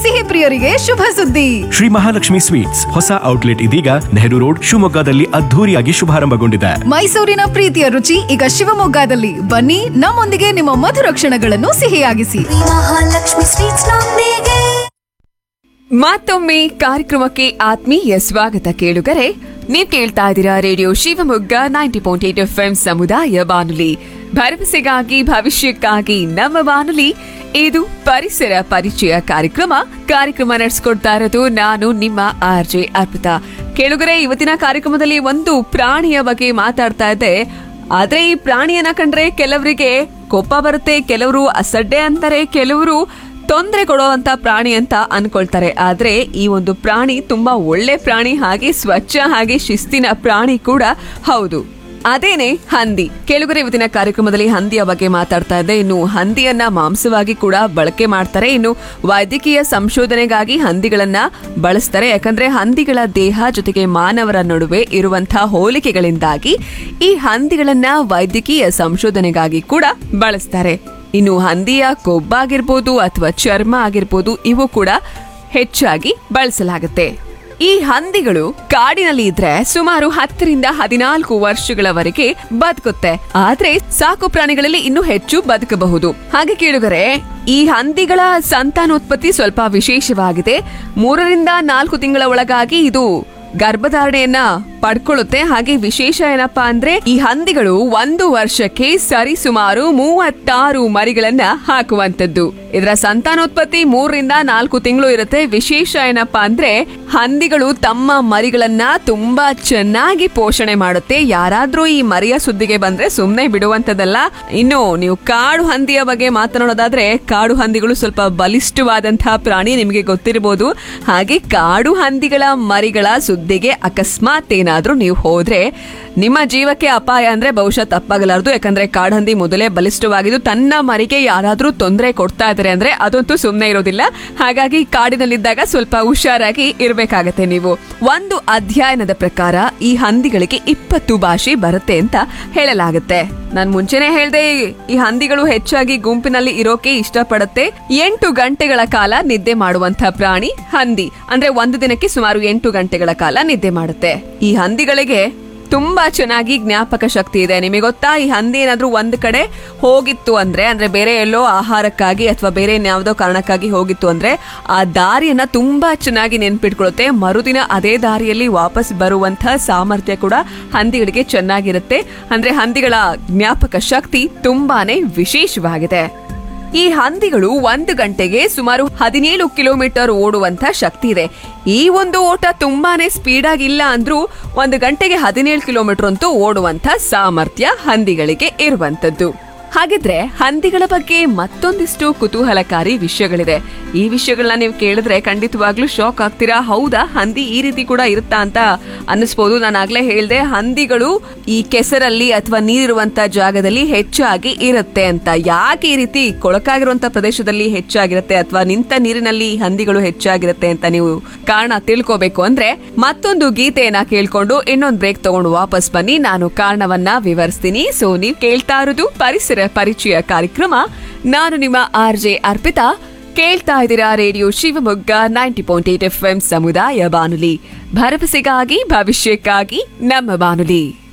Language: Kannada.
ಸಿಹಿ ಪ್ರಿಯರಿಗೆ ಶುಭ ಸುದ್ದಿ ಶ್ರೀ ಮಹಾಲಕ್ಷ್ಮಿ ಸ್ವೀಟ್ಸ್ ಹೊಸ ಔಟ್ಲೆಟ್ ಇದೀಗ ನೆಹರು ರೋಡ್ ಶಿವಮೊಗ್ಗದಲ್ಲಿ ಅದ್ಧೂರಿಯಾಗಿ ಶುಭಾರಂಭಗೊಂಡಿದೆ ಮೈಸೂರಿನ ಪ್ರೀತಿಯ ರುಚಿ ಈಗ ಶಿವಮೊಗ್ಗದಲ್ಲಿ ಬನ್ನಿ ನಮ್ಮೊಂದಿಗೆ ನಿಮ್ಮ ಮಧುರ ಕ್ಷಣಗಳನ್ನು ಸಿಹಿಯಾಗಿಸಿ ಮಹಾಲಕ್ಷ್ಮಿ ಸ್ವೀಟ್ಸ್ ನೊಂದಿಗೆ ಮತ್ತೊಮ್ಮೆ ಕಾರ್ಯಕ್ರಮಕ್ಕೆ ಆತ್ಮೀಯ ಸ್ವಾಗತ ಕೇಳುಗರೆ ನೀವು ಕೇಳ್ತಾ ಇದ್ದೀರಾ radio Shivamogga ninety point eight F M ಸಮುದಾಯ ಬಾನುಲಿ ಭರವಸೆಗಾಗಿ ಭವಿಷ್ಯಕ್ಕಾಗಿ ನಮ್ಮ ಬಾನುಲಿ ಇದು ಪರಿಸರ ಪರಿಚಯ ಕಾರ್ಯಕ್ರಮ ಕಾರ್ಯಕ್ರಮ ನಡೆಸ್ಕೊಡ್ತಾ ಇರೋದು ನಾನು ನಿಮ್ಮ ಆರ್ ಜೆ ಅರ್ಪಿತಾ ಕೇಳುಗರೆ ಇವತ್ತಿನ ಕಾರ್ಯಕ್ರಮದಲ್ಲಿ ಒಂದು ಪ್ರಾಣಿಯ ಬಗ್ಗೆ ಮಾತಾಡ್ತಾ ಇದ್ದೆ ಆದ್ರೆ ಈ ಪ್ರಾಣಿಯನ್ನ ಕಂಡ್ರೆ ಕೆಲವರಿಗೆ ಕೋಪ ಬರುತ್ತೆ ಕೆಲವರು ಅಸಡ್ಡೆ ಅಂತಾರೆ ಕೆಲವರು ತೊಂದರೆ ಕೊಡುವಂತ ಪ್ರಾಣಿ ಅಂತ ಅನ್ಕೊಳ್ತಾರೆ ಆದ್ರೆ ಈ ಒಂದು ಪ್ರಾಣಿ ತುಂಬಾ ಒಳ್ಳೆ ಪ್ರಾಣಿ ಹಾಗೆ ಸ್ವಚ್ಛ ಹಾಗೆ ಶಿಸ್ತಿನ ಪ್ರಾಣಿ ಕೂಡ ಹೌದು ಅದೇನೆ ಹಂದಿ ಕೆಳಗರೆ ಇವತ್ತಿನ ಕಾರ್ಯಕ್ರಮದಲ್ಲಿ ಹಂದಿಯ ಬಗ್ಗೆ ಮಾತಾಡ್ತಾ ಇದ್ದೆ ಇನ್ನು ಹಂದಿಯನ್ನ ಮಾಂಸವಾಗಿ ಕೂಡ ಬಳಕೆ ಮಾಡ್ತಾರೆ ಇನ್ನು ವೈದ್ಯಕೀಯ ಸಂಶೋಧನೆಗಾಗಿ ಹಂದಿಗಳನ್ನ ಬಳಸ್ತಾರೆ ಯಾಕಂದ್ರೆ ಹಂದಿಗಳ ದೇಹ ಜೊತೆಗೆ ಮಾನವರ ನಡುವೆ ಇರುವಂತಹ ಹೋಲಿಕೆಗಳಿಂದಾಗಿ ಈ ಹಂದಿಗಳನ್ನ ವೈದ್ಯಕೀಯ ಸಂಶೋಧನೆಗಾಗಿ ಕೂಡ ಬಳಸ್ತಾರೆ ಇನ್ನು ಹಂದಿಯ ಕೊಬ್ಬಾಗಿರ್ಬೋದು ಅಥವಾ ಚರ್ಮ ಆಗಿರ್ಬೋದು ಇವು ಕೂಡ ಹೆಚ್ಚಾಗಿ ಬಳಸಲಾಗುತ್ತೆ ಈ ಹಂದಿಗಳು ಕಾಡಿನಲ್ಲಿ ಇದ್ರೆ ಸುಮಾರು ಹತ್ತರಿಂದ ಹದಿನಾಲ್ಕು ವರ್ಷಗಳವರೆಗೆ ಬದುಕುತ್ತೆ ಆದ್ರೆ ಸಾಕು ಪ್ರಾಣಿಗಳಲ್ಲಿ ಇನ್ನೂ ಹೆಚ್ಚು ಬದುಕಬಹುದು ಹಾಗೆ ಕೇಳಿದರೆ ಈ ಹಂದಿಗಳ ಸಂತಾನೋತ್ಪತ್ತಿ ಸ್ವಲ್ಪ ವಿಶೇಷವಾಗಿದೆ ಮೂರರಿಂದ ನಾಲ್ಕು ತಿಂಗಳ ಒಳಗಾಗಿ ಇದು ಗರ್ಭಧಾರಣೆಯನ್ನ ಪಡ್ಕೊಳ್ಳುತ್ತೆ ಹಾಗೆ ವಿಶೇಷ ಏನಪ್ಪಾ ಅಂದ್ರೆ ಈ ಹಂದಿಗಳು ಒಂದು ವರ್ಷಕ್ಕೆ ಸರಿಸುಮಾರು ಮೂವತ್ತಾರು ಮರಿಗಳನ್ನ ಹಾಕುವಂತದ್ದು ಇದರ ಸಂತಾನೋತ್ಪತ್ತಿ ಮೂರರಿಂದ ನಾಲ್ಕು ತಿಂಗಳು ಇರುತ್ತೆ ವಿಶೇಷ ಏನಪ್ಪಾ ಅಂದ್ರೆ ಹಂದಿಗಳು ತಮ್ಮ ಮರಿಗಳನ್ನ ತುಂಬಾ ಚೆನ್ನಾಗಿ ಪೋಷಣೆ ಮಾಡುತ್ತೆ ಯಾರಾದ್ರೂ ಈ ಮರಿಯ ಸುದ್ದಿಗೆ ಬಂದ್ರೆ ಸುಮ್ನೆ ಬಿಡುವಂತದಲ್ಲ ಇನ್ನು ನೀವು ಕಾಡು ಹಂದಿಯ ಬಗ್ಗೆ ಮಾತನಾಡೋದಾದ್ರೆ ಕಾಡು ಹಂದಿಗಳು ಸ್ವಲ್ಪ ಬಲಿಷ್ಠವಾದಂತಹ ಪ್ರಾಣಿ ನಿಮಗೆ ಗೊತ್ತಿರಬಹುದು ಹಾಗೆ ಕಾಡು ಹಂದಿಗಳ ಮರಿಗಳ ಸುದ್ದಿಗೆ ಅಕಸ್ಮಾತ್ ಏನಾದ್ರೂ ನೀವು ಹೋದ್ರೆ ನಿಮ್ಮ ಜೀವಕ್ಕೆ ಅಪಾಯ ಅಂದ್ರೆ ಬಹುಶಃ ತಪ್ಪಾಗಲಾರದು ಯಾಕಂದ್ರೆ ಕಾಡಹಂದಿ ಮೊದಲೇ ಬಲಿಷ್ಠವಾಗಿದ್ದು ತನ್ನ ಮರಿಗೆ ಯಾರಾದ್ರೂ ತೊಂದರೆ ಕೊಡ್ತಾ ಇದ್ದಾರೆ ಅಂದ್ರೆ ಅದಂತೂ ಸುಮ್ಮನೆ ಇರೋದಿಲ್ಲ ಹಾಗಾಗಿ ಕಾಡಿನಲ್ಲಿದ್ದಾಗ ಸ್ವಲ್ಪ ಹುಷಾರಾಗಿ ಇರಬೇಕಾಗತ್ತೆ ನೀವು ಒಂದು ಅಧ್ಯಯನದ ಪ್ರಕಾರ ಈ ಹಂದಿಗಳಿಗೆ ಇಪ್ಪತ್ತು ಭಾಷೆ ಬರುತ್ತೆ ಅಂತ ಹೇಳಲಾಗುತ್ತೆ ನಾನು ಮುಂಚೆನೆ ಹೇಳ್ದೆ ಈ ಹಂದಿಗಳು ಹೆಚ್ಚಾಗಿ ಗುಂಪಿನಲ್ಲಿ ಇರೋಕೆ ಇಷ್ಟಪಡುತ್ತೆ ಎಂಟು ಗಂಟೆಗಳ ಕಾಲ ನಿದ್ದೆ ಮಾಡುವಂತ ಪ್ರಾಣಿ ಹಂದಿ ಅಂದ್ರೆ ಒಂದು ದಿನಕ್ಕೆ ಸುಮಾರು ಎಂಟು ಗಂಟೆಗಳ ಕಾಲ ನಿದ್ದೆ ಮಾಡುತ್ತೆ ಈ ಹಂದಿಗಳಿಗೆ ತುಂಬಾ ಚೆನ್ನಾಗಿ ಜ್ಞಾಪಕ ಶಕ್ತಿ ಇದೆ ನಿಮಗೆ ಗೊತ್ತಾ ಈ ಹಂದಿ ಏನಾದ್ರೂ ಒಂದ್ ಕಡೆ ಹೋಗಿತ್ತು ಅಂದ್ರೆ ಅಂದ್ರೆ ಬೇರೆ ಎಲ್ಲೋ ಆಹಾರಕ್ಕಾಗಿ ಅಥವಾ ಬೇರೆ ಇನ್ಯಾವುದೋ ಕಾರಣಕ್ಕಾಗಿ ಹೋಗಿತ್ತು ಅಂದ್ರೆ ಆ ದಾರಿಯನ್ನ ತುಂಬಾ ಚೆನ್ನಾಗಿ ನೆನ್ಪಿಟ್ಕೊಳ್ಳುತ್ತೆ ಮರುದಿನ ಅದೇ ದಾರಿಯಲ್ಲಿ ವಾಪಸ್ ಬರುವಂತಹ ಸಾಮರ್ಥ್ಯ ಕೂಡ ಹಂದಿಗಳಿಗೆ ಚೆನ್ನಾಗಿರುತ್ತೆ ಅಂದ್ರೆ ಹಂದಿಗಳ ಜ್ಞಾಪಕ ಶಕ್ತಿ ತುಂಬಾನೇ ವಿಶೇಷವಾಗಿದೆ ಈ ಹಂದಿಗಳು ಒಂದು ಗಂಟೆಗೆ ಸುಮಾರು ಹದಿನೇಳು ಕಿಲೋಮೀಟರ್ ಓಡುವಂತ ಶಕ್ತಿ ಇದೆ ಈ ಒಂದು ಓಟ ತುಂಬಾನೇ ಸ್ಪೀಡ್ ಆಗಿಲ್ಲ ಅಂದ್ರೂ ಒಂದು ಗಂಟೆಗೆ ಹದಿನೇಳು ಕಿಲೋಮೀಟರ್ ಅಂತೂ ಓಡುವಂತ ಸಾಮರ್ಥ್ಯ ಹಂದಿಗಳಿಗೆ ಇರುವಂತದ್ದು ಹಾಗಿದ್ರೆ ಹಂದಿಗಳ ಬಗ್ಗೆ ಮತ್ತೊಂದಿಷ್ಟು ಕುತೂಹಲಕಾರಿ ವಿಷಯಗಳಿದೆ ಈ ವಿಷಯಗಳನ್ನ ನೀವು ಕೇಳಿದ್ರೆ ಖಂಡಿತವಾಗ್ಲೂ ಶಾಕ್ ಆಗ್ತೀರಾ ಹೌದಾ ಹಂದಿ ಈ ರೀತಿ ಕೂಡ ಇರುತ್ತಾ ಅಂತ ಅನ್ನಿಸ್ಬೋದು ನಾನು ಆಗ್ಲೇ ಹೇಳ್ದೆ ಹಂದಿಗಳು ಈ ಕೆಸರಲ್ಲಿ ಅಥವಾ ನೀರಿರುವಂತ ಜಾಗದಲ್ಲಿ ಹೆಚ್ಚಾಗಿ ಇರುತ್ತೆ ಅಂತ ಯಾಕೆ ಈ ರೀತಿ ಕೊಳಕಾಗಿರುವಂತ ಪ್ರದೇಶದಲ್ಲಿ ಹೆಚ್ಚಾಗಿರುತ್ತೆ ಅಥವಾ ನಿಂತ ನೀರಿನಲ್ಲಿ ಹಂದಿಗಳು ಹೆಚ್ಚಾಗಿರುತ್ತೆ ಅಂತ ನೀವು ಕಾರಣ ತಿಳ್ಕೋಬೇಕು ಅಂದ್ರೆ ಮತ್ತೊಂದು ಗೀತೆಯನ್ನ ಕೇಳ್ಕೊಂಡು ಇನ್ನೊಂದು ಬ್ರೇಕ್ ತಗೊಂಡು ವಾಪಸ್ ಬನ್ನಿ ನಾನು ಕಾರಣವನ್ನ ವಿವರಿಸ್ತೀನಿ ಸೊ ನೀವು ಕೇಳ್ತಾ ಇರೋದು ಪರಿಸರ ಪರಿಚಯ ಕಾರ್ಯಕ್ರಮ ನಾನು ನಿಮ್ಮ ಆರ್ ಜೆ ಅರ್ಪಿತಾ ಕೇಳ್ತಾ ಇದ್ದೀರಾ radio Shivamogga ninety point eight F M ಸಮುದಾಯ ಬಾನುಲಿ ಭರವಸೆಗಾಗಿ ಭವಿಷ್ಯಕ್ಕಾಗಿ ನಮ್ಮ ಬಾನುಲಿ